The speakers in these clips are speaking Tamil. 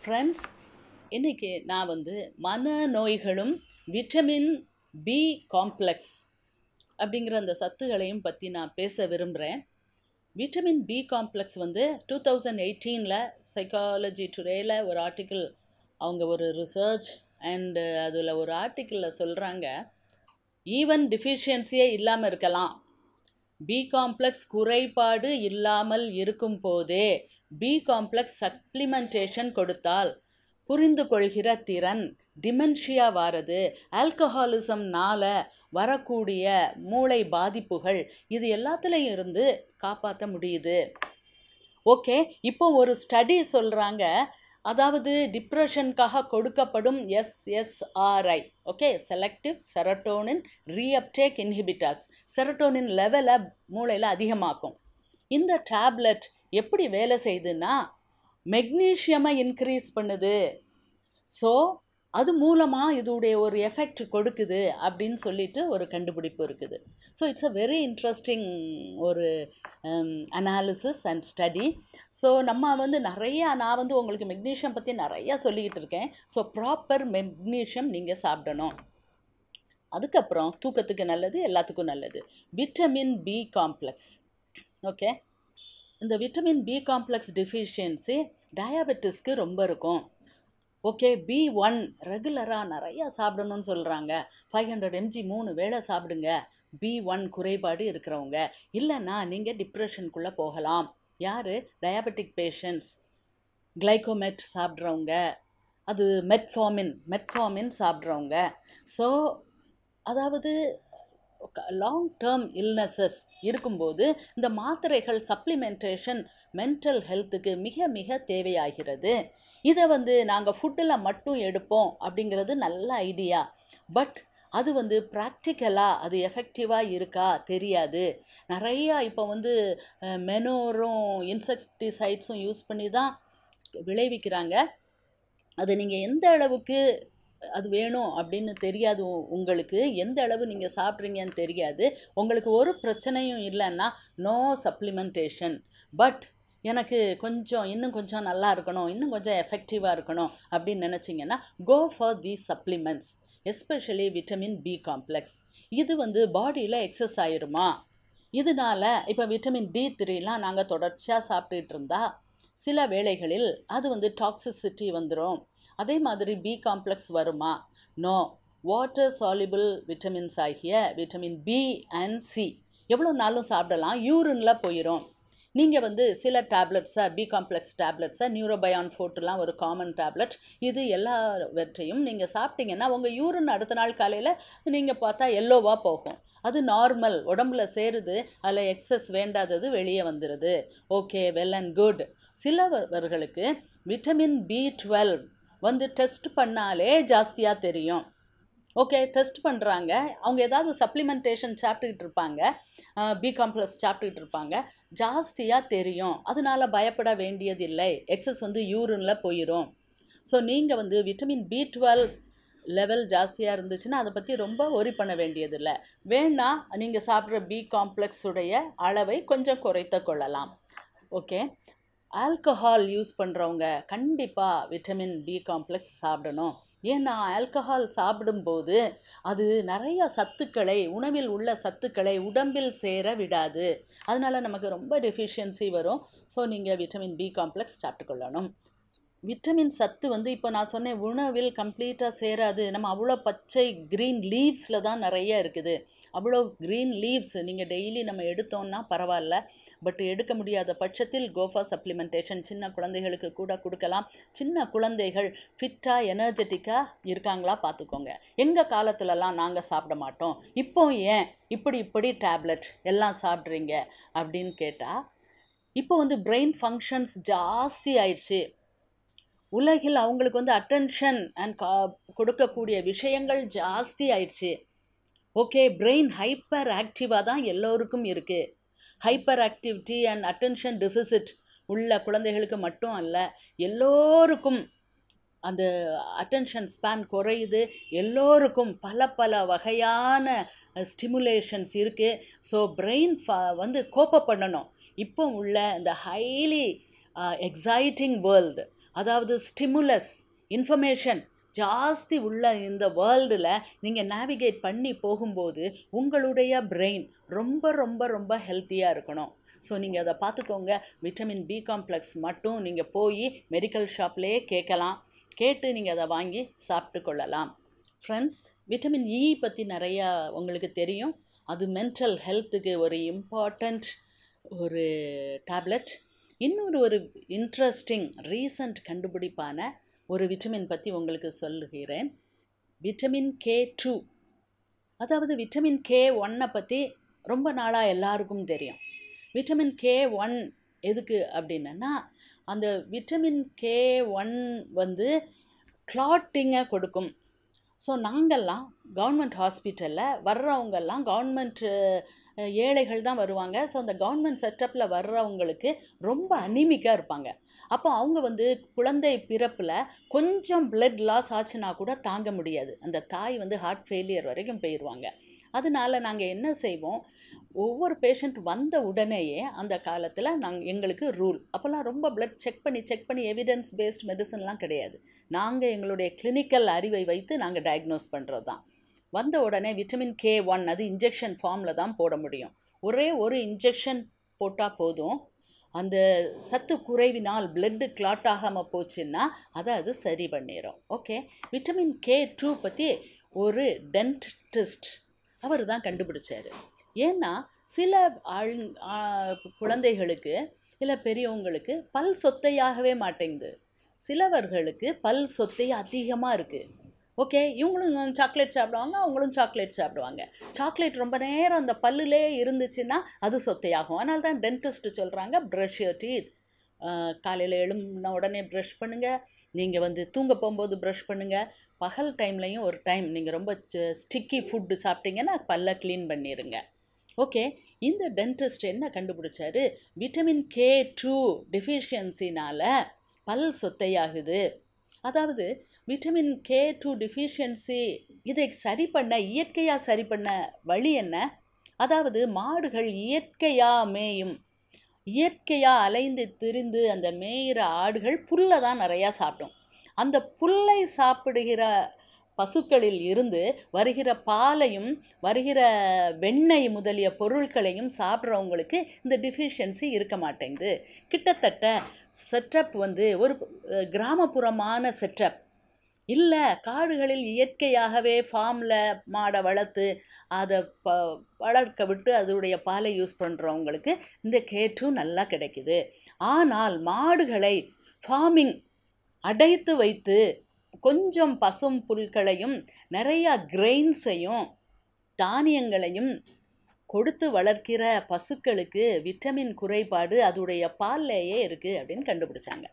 ஃப்ரெண்ட்ஸ் இன்றைக்கி நான் வந்து மனநோய்களும் விட்டமின் பி காம்ப்ளெக்ஸ் அப்படிங்கிற அந்த சத்துகளையும் பற்றி நான் பேச விரும்புகிறேன் விட்டமின் பி காம்ப்ளெக்ஸ் வந்து டூ தௌசண்ட் எயிட்டீனில் சைக்காலஜி டுடேயில் ஒரு ஆர்டிக்கிள் அவங்க ஒரு ரிசர்ச் அண்டு அதில் ஒரு ஆர்டிக்கிளில் சொல்கிறாங்க ஈவன் டிஃபிஷியன்சியே இல்லாமல் இருக்கலாம் பி காம்ப்ளெக்ஸ் குறைபாடு இல்லாமல் இருக்கும் போதே பி காம்ப்ளெக்ஸ் சப்ளிமெண்டேஷன் கொடுத்தால் புரிந்து கொள்கிற திறன் டிமென்ஷியா வாரது ஆல்கஹாலிசம்னால வரக்கூடிய மூளை பாதிப்புகள் இது எல்லாத்துலேயும் இருந்து காப்பாற்ற முடியுது ஓகே இப்போ ஒரு ஸ்டடி சொல்கிறாங்க அதாவது டிப்ரெஷனுக்காக கொடுக்கப்படும் SSRI okay selective serotonin reuptake inhibitors serotonin லெவலை மூளையில் அதிகமாக்கும் இந்த டேப்லெட் எப்படி வேலை செய்யுதுன்னா மெக்னீஷியமை இன்க்ரீஸ் பண்ணுது ஸோ அது மூலமாக இதோடைய ஒரு எஃபெக்ட் கொடுக்குது அப்படின்னு சொல்லிட்டு ஒரு கண்டுபிடிப்பு இருக்குது so it's a very interesting ஒரு அனாலிசிஸ் அண்ட் ஸ்டடி ஸோ நம்ம வந்து நிறையா நான் வந்து உங்களுக்கு மெக்னீஷியம் பற்றி நிறையா சொல்லிக்கிட்டு இருக்கேன் ஸோ ப்ராப்பர் மெக்னீஷியம் நீங்கள் சாப்பிடணும் அதுக்கப்புறம் தூக்கத்துக்கு நல்லது எல்லாத்துக்கும் நல்லது விட்டமின் பி காம்ப்ளெக்ஸ் ஓகே இந்த விட்டமின் பி காம்ப்ளெக்ஸ் டிஃபிஷியன்சி டயாபெட்டிஸ்க்கு ரொம்ப இருக்கும் ஓகே பி ஒன் ரெகுலராக நிறையா சாப்பிடணும்னு சொல்கிறாங்க ஃபைவ் ஹண்ட்ரட் எம்ஜி மூணு வேளை சாப்பிடுங்க பி ஒன் குறைபாடு இருக்கிறவங்க இல்லைன்னா நீங்கள் டிப்ரெஷனுக்குள்ளே போகலாம் யார் டயாபெட்டிக் பேஷண்ட்ஸ் கிளைகோமெட் சாப்பிட்றவங்க அது மெட்ஃபார்மின் மெட்ஃபார்மின் சாப்பிட்றவங்க ஸோ அதாவது லாங் டேர்ம் இல்னஸஸ் இருக்கும்போது இந்த மாத்திரைகள் சப்ளிமெண்டேஷன் மென்டல் ஹெல்த்துக்கு மிக மிக தேவையாகிறது இதை வந்து நாங்கள் ஃபுட்டில் மட்டும் எடுப்போம் அப்படிங்கிறது நல்ல ஐடியா பட் அது வந்து ப்ராக்டிக்கலாக அது எஃபெக்டிவாக இருக்கா தெரியாது நிறையா இப்போ வந்து மெனோரும் இன்செக்டிசைட்ஸும் யூஸ் பண்ணி தான் விளைவிக்கிறாங்க அது நீங்கள் எந்த அளவுக்கு அது வேணும் அப்படின்னு தெரியாது உங்களுக்கு எந்த அளவு நீங்கள் சாப்பிட்றீங்கன்னு தெரியாது உங்களுக்கு ஒரு பிரச்சனையும் இல்லைன்னா நோ சப்ளிமெண்டேஷன் பட் எனக்கு கொஞ்சம் இன்னும் கொஞ்சம் நல்லா இருக்கணும் இன்னும் கொஞ்சம் எஃபெக்டிவாக இருக்கணும் அப்படின்னு நினச்சிங்கன்னா go for the supplements especially vitamin B complex இது வந்து பாடியில் எக்ஸஸ் ஆயிருமா இதனால் இப்போ விட்டமின் டி த்ரீலாம் நாங்கள் தொடர்ச்சியாக சாப்பிட்டுட்டு இருந்தால் சில வேளைகளில் அது வந்து டாக்ஸிசிட்டி வந்துடும் அதே மாதிரி பி காம்ப்ளெக்ஸ் வருமா நோ வாட்டர் சாலிபிள் விட்டமின்ஸ் ஆகிய விட்டமின் பி அண்ட் சி எவ்வளோ நாளும் சாப்பிடலாம் யூரினில் போயிடும் நீங்கள் வந்து சில டேப்லெட்ஸை பி காம்ப்ளெக்ஸ் டேப்லெட்ஸை நியூரோபயான் ஃபோர்ட்டுலாம் ஒரு காமன் டேப்லெட் இது எல்லாவற்றையும் நீங்கள் சாப்பிட்டீங்கன்னா உங்கள் யூரின் அடுத்த நாள் காலையில் நீங்கள் பார்த்தா எல்லோவாக போகும் அது நார்மல் உடம்புல சேருது அதில் எக்ஸஸ் வேண்டாதது வெளியே வந்துடுது ஓகே வெல் அண்ட் குட் சிலவர்களுக்கு விட்டமின் பி டுவெல் வந்து டெஸ்ட் பண்ணாலே ஜாஸ்தியாக தெரியும் ஓகே டெஸ்ட் பண்ணுறாங்க அவங்க ஏதாவது சப்ளிமெண்டேஷன் சாப்பிட்டுக்கிட்டு இருப்பாங்க பி காம்ப்ளெக்ஸ் சாப்பிட்டுக்கிட்டு இருப்பாங்க ஜாஸ்தியாக தெரியும் அதனால் பயப்பட வேண்டியதில்லை எக்ஸஸ் வந்து யூரினில் போயிடும் ஸோ நீங்கள் வந்து விட்டமின் பி டுவெல் லெவல் ஜாஸ்தியாக இருந்துச்சுன்னா அதை பற்றி ரொம்ப ஒரி பண்ண வேண்டியதில்லை வேணா நீங்கள் சாப்பிட்ற பி காம்ப்ளெக்ஸுடைய அளவை கொஞ்சம் குறைத்து கொள்ளலாம் ஓகே ஆல்கஹால் யூஸ் பண்ணுறவங்க கண்டிப்பாக விட்டமின் பி காம்ப்ளெக்ஸ் சாப்பிடணும் ஏன்னா ஆல்கஹால் சாப்பிடும்போது அது நிறைய சத்துக்களை உணவில் உள்ள சத்துக்களை உடம்பில் சேர விடாது அதனால் நமக்கு ரொம்ப டெஃபிஷியன்சி வரும் ஸோ நீங்கள் விட்டமின் பி காம்ப்ளெக்ஸ் சாப்பிட்டுக்கொள்ளணும் விட்டமின் சத்து வந்து இப்போ நான் சொன்னேன் உணவில் கம்ப்ளீட்டாக சேராது நம்ம அவ்வளோ பச்சை க்ரீன் லீவ்ஸில் தான் நிறைய இருக்குது அவ்வளோ க்ரீன் லீவ்ஸ் நீங்கள் டெய்லி நம்ம எடுத்தோம்னா பரவாயில்ல பட் எடுக்க முடியாத பட்சத்தில் கோஃபா சப்ளிமெண்டேஷன் சின்ன குழந்தைகளுக்கு கூட கொடுக்கலாம் சின்ன குழந்தைகள் ஃபிட்டாக எனர்ஜெட்டிக்காக இருக்காங்களா பார்த்துக்கோங்க எங்கள் காலத்துலலாம் நாங்கள் சாப்பிட மாட்டோம் இப்போ ஏன் இப்படி இப்படி டேப்லெட் எல்லாம் சாப்பிட்றீங்க அப்படின்னு கேட்டால் இப்போ வந்து பிரெயின் ஃபங்க்ஷன்ஸ் ஜாஸ்தி ஆயிடுச்சு உலகில் அவங்களுக்கு வந்து அட்டென்ஷன் அண்ட் கா கொடுக்கக்கூடிய விஷயங்கள் ஜாஸ்தி ஆயிடுச்சு ஓகே பிரெயின் ஹைப்பர் ஆக்டிவாக தான் எல்லோருக்கும் இருக்குது hyperactivity and attention deficit உள்ள குழந்தைகளுக்கு மட்டும் அல்ல எல்லோருக்கும் அந்த அட்டென்ஷன் ஸ்பேன் குறையுது எல்லோருக்கும் பல பல வகையான ஸ்டிமுலேஷன்ஸ் இருக்குது ஸோ பிரெயின் வந்து கோப்ப பண்ணணும் இப்போ உள்ள இந்த ஹைலி எக்ஸைட்டிங் வேர்ல்டு அதாவது ஸ்டிமுலஸ் இன்ஃபர்மேஷன் ஜாஸ்தி உள்ள இந்த வேர்ல்டில் நீங்கள் நேவிகேட் பண்ணி போகும்போது உங்களுடைய பிரெயின் ரொம்ப ரொம்ப ரொம்ப ஹெல்த்தியாக இருக்கணும் ஸோ நீங்கள் அதை பார்த்துக்கோங்க விட்டமின் பி காம்ப்ளெக்ஸ் மட்டும் நீங்கள் போய் மெடிக்கல் ஷாப்லேயே கேட்கலாம் கேட்டு நீங்கள் அதை வாங்கி சாப்பிட்டு கொள்ளலாம் ஃப்ரெண்ட்ஸ் விட்டமின் இ பற்றி நிறையா உங்களுக்கு தெரியும் அது மென்டல் ஹெல்த்துக்கு ஒரு இம்பார்ட்டண்ட் ஒரு டேப்லெட் இன்னொரு ஒரு இன்ட்ரெஸ்டிங் ரீசண்ட் கண்டுபிடிப்பான ஒரு விட்டமின் பற்றி உங்களுக்கு சொல்லுகிறேன் விட்டமின் கே டூ அதாவது விட்டமின் கே ஒன்னை பற்றி ரொம்ப நாளாக எல்லாருக்கும் தெரியும் விட்டமின் கே ஒன் எதுக்கு அப்படின்னா அந்த விட்டமின் கே ஒன் வந்து கிளாட்டிங்கை கொடுக்கும் ஸோ நாங்கள்லாம் கவர்மெண்ட் ஹாஸ்பிட்டலில் வர்றவங்கெல்லாம் கவர்மெண்ட் ஏழைகள் தான் வருவாங்க ஸோ அந்த கவர்மெண்ட் செட்டப்பில் வர்றவங்களுக்கு ரொம்ப அனிமிக்காக இருப்பாங்க அப்போ அவங்க வந்து குழந்தை பிறப்பில் கொஞ்சம் பிளட் லாஸ் ஆச்சுன்னா கூட தாங்க முடியாது அந்த தாய் வந்து ஹார்ட் ஃபெயிலியர் வரைக்கும் போயிடுவாங்க அதனால நாங்கள் என்ன செய்வோம் ஒவ்வொரு பேஷண்ட் வந்த உடனேயே அந்த காலத்தில் நாங்கள் எங்களுக்கு ரூல் அப்போல்லாம் ரொம்ப பிளட் செக் பண்ணி செக் பண்ணி எவிடன்ஸ் பேஸ்ட் மெடிசன்லாம் கிடையாது நாங்கள் எங்களுடைய கிளினிக்கல் அறிவை வைத்து நாங்கள் டயக்னோஸ் பண்ணுறது தான் வந்த உடனே விட்டமின் கே ஒன் அது இன்ஜெக்ஷன் ஃபார்மில் தான் போட முடியும் ஒரே ஒரு இன்ஜெக்ஷன் போட்டால் போதும் அந்த சத்து குறைவினால் பிளட்டு கிளாட் ஆகாமல் போச்சுன்னா அதை அது சரி பண்ணிடும் ஓகே விட்டமின் கே டூ பற்றி ஒரு டென்டிஸ்ட் அவர் தான் கண்டுபிடிச்சார் ஏன்னா சில ஆள் குழந்தைகளுக்கு இல்லை பெரியவங்களுக்கு பல் சொத்தையாகவே மாட்டேங்குது சிலவர்களுக்கு பல் சொத்தை அதிகமாக இருக்குது ஓகே இவங்களும் சாக்லேட் சாப்பிடுவாங்க அவங்களும் சாக்லேட் சாப்பிடுவாங்க சாக்லேட் ரொம்ப நேரம் அந்த பல்லுலே இருந்துச்சுன்னா அது சொத்தையாகும் அதனால தான் டென்டிஸ்ட் சொல்கிறாங்க ப்ரஷ் யோர் டீத் காலையில் எழும்பின உடனே ப்ரஷ் பண்ணுங்கள் நீங்கள் வந்து தூங்க போகும்போது ப்ரஷ் பண்ணுங்கள் பகல் டைம்லையும் ஒரு டைம் நீங்கள் ரொம்ப ஸ்டிக்கி ஃபுட்டு சாப்பிட்டீங்கன்னா பல்ல க்ளீன் பண்ணிடுங்க ஓகே இந்த டென்டிஸ்ட் என்ன கண்டுபிடிச்சாரு விட்டமின் கே டூ டிஃபிஷியன்சினால் பல் சொத்தையாகுது அதாவது விட்டமின் கே டூ டிஃபிஷியன்சி இதை சரி பண்ண இயற்கையாக சரி பண்ண வழி என்ன அதாவது மாடுகள் இயற்கையாக மேயும் இயற்கையாக அலைந்து திரிந்து அந்த மேயிற ஆடுகள் புல்லை தான் நிறையா சாப்பிடும் அந்த புல்லை சாப்பிடுகிற பசுக்களில் இருந்து வருகிற பாலையும் வருகிற வெண்ணெய் முதலிய பொருட்களையும் சாப்பிட்றவங்களுக்கு இந்த டிஃபிஷியன்சி இருக்க மாட்டேங்குது கிட்டத்தட்ட செட்டப் வந்து ஒரு கிராமப்புறமான செட்டப் இல்லை காடுகளில் இயற்கையாகவே ஃபார்மில் மாடை வளர்த்து அதை ப வளர்க்க விட்டு அதனுடைய பாலை யூஸ் பண்ணுறவங்களுக்கு இந்த கேட்டும் நல்லா கிடைக்குது ஆனால் மாடுகளை ஃபார்மிங் அடைத்து வைத்து கொஞ்சம் பசும் புல்களையும் நிறையா கிரெயின்ஸையும் தானியங்களையும் கொடுத்து வளர்க்கிற பசுக்களுக்கு விட்டமின் குறைபாடு அதோடைய பால்லேயே இருக்குது அப்படின்னு கண்டுபிடிச்சாங்க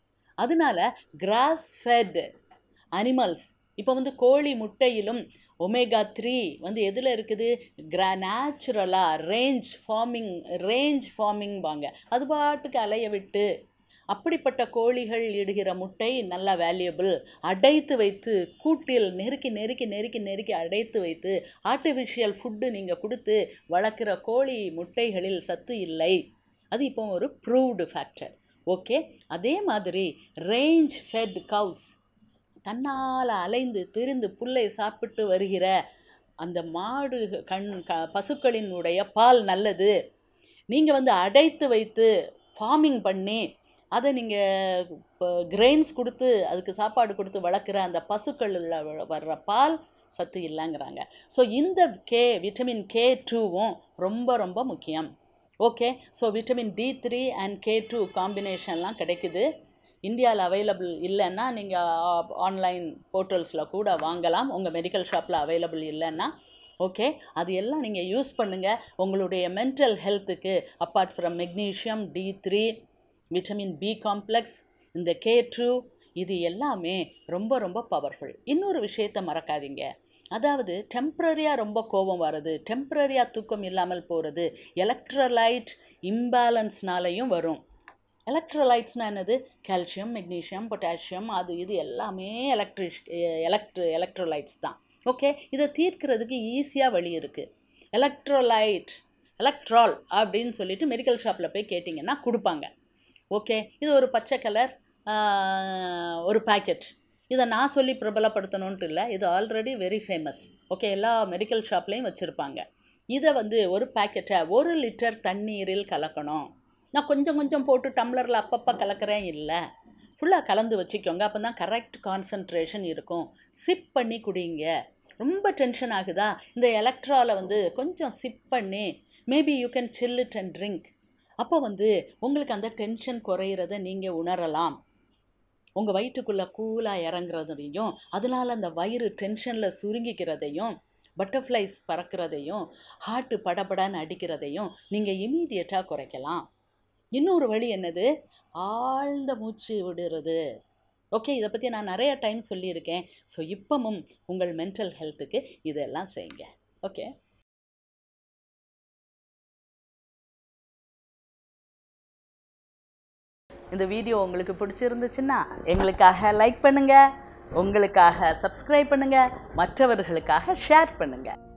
அதனால கிராஸ் ஃபெட் அனிமல்ஸ் இப்போ வந்து கோழி முட்டையிலும் ஒமேகா த்ரீ வந்து எதில் இருக்குது கிரா நேச்சுரலாக ரேஞ்ச் ஃபார்மிங் ரேஞ்ச் ஃபார்மிங் வாங்க அது பாட்டுக்கு அலைய விட்டு அப்படிப்பட்ட கோழிகள் இடுகிற முட்டை நல்ல வேல்யூபிள் அடைத்து வைத்து கூட்டில் நெருக்கி நெருக்கி நெருக்கி நெருக்கி அடைத்து வைத்து ஆர்டிஃபிஷியல் ஃபுட்டு நீங்கள் கொடுத்து வளர்க்குற கோழி முட்டைகளில் சத்து இல்லை அது இப்போ ஒரு ப்ரூவ்டு ஃபேக்டர் ஓகே அதே மாதிரி ரேஞ்ச் ஃபெட் கவுஸ் தன்னால் அலைந்து திரிந்து புல்லை சாப்பிட்டு வருகிற அந்த மாடு கண் க பசுக்களினுடைய பால் நல்லது நீங்கள் வந்து அடைத்து வைத்து ஃபார்மிங் பண்ணி அதை நீங்கள் இப்போ கிரெயின்ஸ் கொடுத்து அதுக்கு சாப்பாடு கொடுத்து வளர்க்குற அந்த பசுக்களில் வர்ற பால் சத்து இல்லைங்கிறாங்க ஸோ இந்த கே விட்டமின் கே டூவும் ரொம்ப ரொம்ப முக்கியம் okay so vitamin D three and K two காம்பினேஷன்லாம் கிடைக்குது இந்தியாவில் அவைலபிள் இல்லைன்னா நீங்கள் ஆன்லைன் போர்ட்டல்ஸில் கூட வாங்கலாம் உங்கள் மெடிக்கல் ஷாப்பில் அவைலபிள் இல்லைன்னா ஓகே அது எல்லாம் நீங்கள் யூஸ் பண்ணுங்கள் உங்களுடைய மென்டல் ஹெல்த்துக்கு apart from magnesium D three vitamin B complex இந்த கே டூ இது எல்லாமே ரொம்ப ரொம்ப பவர்ஃபுல் இன்னொரு விஷயத்தை மறக்காதீங்க அதாவது டெம்ப்ரரியாக ரொம்ப கோபம் வர்றது டெம்ப்ரரியாக தூக்கம் இல்லாமல் போகிறது எலக்ட்ரோலைட் இம்பேலன்ஸ்னாலையும் வரும் எலக்ட்ரோலைட்ஸ்னால் என்னது கால்சியம் மெக்னீஷியம் பொட்டாசியம் அது இது எல்லாமே எலக்ட்ரிஷ் எலக்ட்ரு எலக்ட்ரோலைட்ஸ் தான் ஓகே இதை தீர்க்கிறதுக்கு ஈஸியாக வழி இருக்குது எலக்ட்ரோலைட் எலக்ட்ரால் அப்படின்னு சொல்லிட்டு மெடிக்கல் ஷாப்பில் போய் கேட்டிங்கன்னா கொடுப்பாங்க ஓகே இது ஒரு பச்சை கலர் ஒரு பேக்கெட் இதை நான் சொல்லி பிரபலப்படுத்தணுன்ட்டு இல்லை இது ஆல்ரெடி வெரி ஃபேமஸ் ஓகே எல்லா மெடிக்கல் ஷாப்லேயும் வச்சுருப்பாங்க இதை வந்து ஒரு பேக்கெட்டை ஒரு லிட்டர் தண்ணீரில் கலக்கணும் நான் கொஞ்சம் கொஞ்சம் போட்டு டம்ளரில் அப்பப்போ கலக்கிறேன் இல்லை ஃபுல்லாக கலந்து வச்சுக்கோங்க அப்போ தான் கரெக்ட் கான்சன்ட்ரேஷன் இருக்கும் சிப் பண்ணி குடிங்க ரொம்ப டென்ஷன் ஆகுதா இந்த எலக்ட்ராவில் வந்து கொஞ்சம் சிப் பண்ணி maybe you can chill it and drink அப்போ வந்து உங்களுக்கு அந்த டென்ஷன் குறையிறத நீங்கள் உணரலாம் உங்கள் வயிற்றுக்குள்ளே கூலாக இறங்குறதையும் அதனால் அந்த வயிறு டென்ஷனில் சுருங்கிக்கிறதையும் பட்டர்ஃப்ளைஸ் பறக்கிறதையும் ஹார்ட்டு படபடன்னு அடிக்கிறதையும் நீங்கள் இமீடியட்டாக குறைக்கலாம் இன்னொரு வழி என்னது ஆழ்ந்த மூச்சு விடுறது ஓகே இதை பற்றி நான் நிறைய டைம் சொல்லியிருக்கேன் ஸோ இப்பவும் உங்கள் மென்டல் ஹெல்த்துக்கு இதெல்லாம் செய்யுங்க ஓகே இந்த வீடியோ உங்களுக்கு பிடிச்சிருந்துச்சுன்னா எங்களுக்காக லைக் பண்ணுங்கள் உங்களுக்காக சப்ஸ்கிரைப் பண்ணுங்கள் மற்றவர்களுக்காக ஷேர் பண்ணுங்கள்